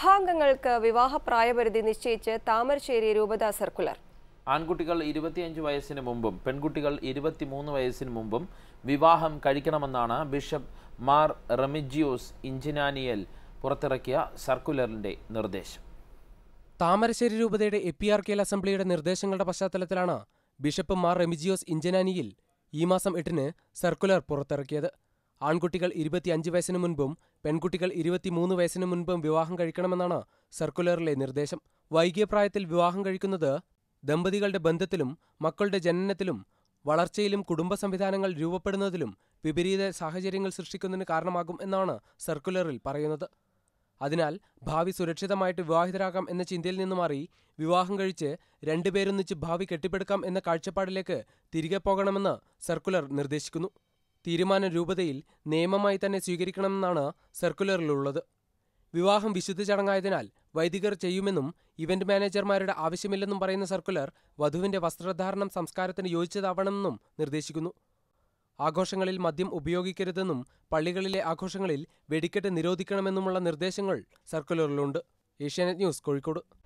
സഭാംഗങ്ങൾക്ക് വിവാഹ പ്രായപരിധി നിശ്ചയിച്ച് താമരശ്ശേരി രൂപത സർക്കുലർ ആൺകുട്ടികൾ ഇരുപത്തിയഞ്ച് വയസ്സിന് മുമ്പും പെൺകുട്ടികൾ ഇരുപത്തിമൂന്ന് വയസ്സിന് മുമ്പും വിവാഹം കഴിക്കണമെന്നാണ് ബിഷപ്പ് മാർ റെമിജിയോസ് ഇഞ്ചിനാനിയൽ പുറത്തിറക്കിയ സർക്കുലറിന്റെ നിർദ്ദേശം താമരശ്ശേരി രൂപതയുടെ എപ്പിആർകെൽ അസംബ്ലിയുടെ നിർദ്ദേശങ്ങളുടെ പശ്ചാത്തലത്തിലാണ് ബിഷപ്പ് മാർ റെമിജിയോസ് ഇഞ്ചനാനിയിൽ ഈ മാസം എട്ടിന് സർക്കുലർ പുറത്തിറക്കിയത് ആൺകുട്ടികൾ ഇരുപത്തിയഞ്ച് വയസ്സിന് മുൻപും പെൺകുട്ടികൾ ഇരുപത്തിമൂന്ന് വയസ്സിന് മുൻപും വിവാഹം കഴിക്കണമെന്നാണ് സർക്കുലറിലെ നിർദ്ദേശം വൈകിയ പ്രായത്തിൽ വിവാഹം കഴിക്കുന്നത് ദമ്പതികളുടെ ബന്ധത്തിലും മക്കളുടെ ജനനത്തിലും വളർച്ചയിലും കുടുംബ സംവിധാനങ്ങൾ രൂപപ്പെടുന്നതിലും വിപരീത സാഹചര്യങ്ങൾ സൃഷ്ടിക്കുന്നതിന് കാരണമാകും എന്നാണ് സർക്കുലറിൽ പറയുന്നത് അതിനാൽ ഭാവി സുരക്ഷിതമായിട്ട് വിവാഹിതരാകാം എന്ന ചിന്തയിൽ നിന്ന് മാറി വിവാഹം കഴിച്ച് രണ്ടുപേരൊന്നിച്ച് ഭാവി കെട്ടിപ്പടുക്കാം എന്ന കാഴ്ചപ്പാടിലേക്ക് തിരികെ പോകണമെന്ന് സർക്കുലർ നിർദ്ദേശിക്കുന്നു തീരുമാനം രൂപതയിൽ നിയമമായി തന്നെ സ്വീകരിക്കണമെന്നാണ് സർക്കുലറിലുള്ളത് വിവാഹം വിശുദ്ധ ചടങ്ങായതിനാൽ വൈദികർ ചെയ്യുമെന്നും ഇവന്റ് മാനേജർമാരുടെ ആവശ്യമില്ലെന്നും പറയുന്ന സർക്കുലർ വധുവിന്റെ വസ്ത്രധാരണം സംസ്കാരത്തിന് യോജിച്ചതാവണമെന്നും നിർദ്ദേശിക്കുന്നു ആഘോഷങ്ങളിൽ മദ്യം ഉപയോഗിക്കരുതെന്നും പള്ളികളിലെ ആഘോഷങ്ങളിൽ വെടിക്കെട്ട് നിരോധിക്കണമെന്നുമുള്ള നിർദ്ദേശങ്ങൾ സർക്കുലറിലുണ്ട് ഏഷ്യാനെറ്റ് ന്യൂസ് കോഴിക്കോട്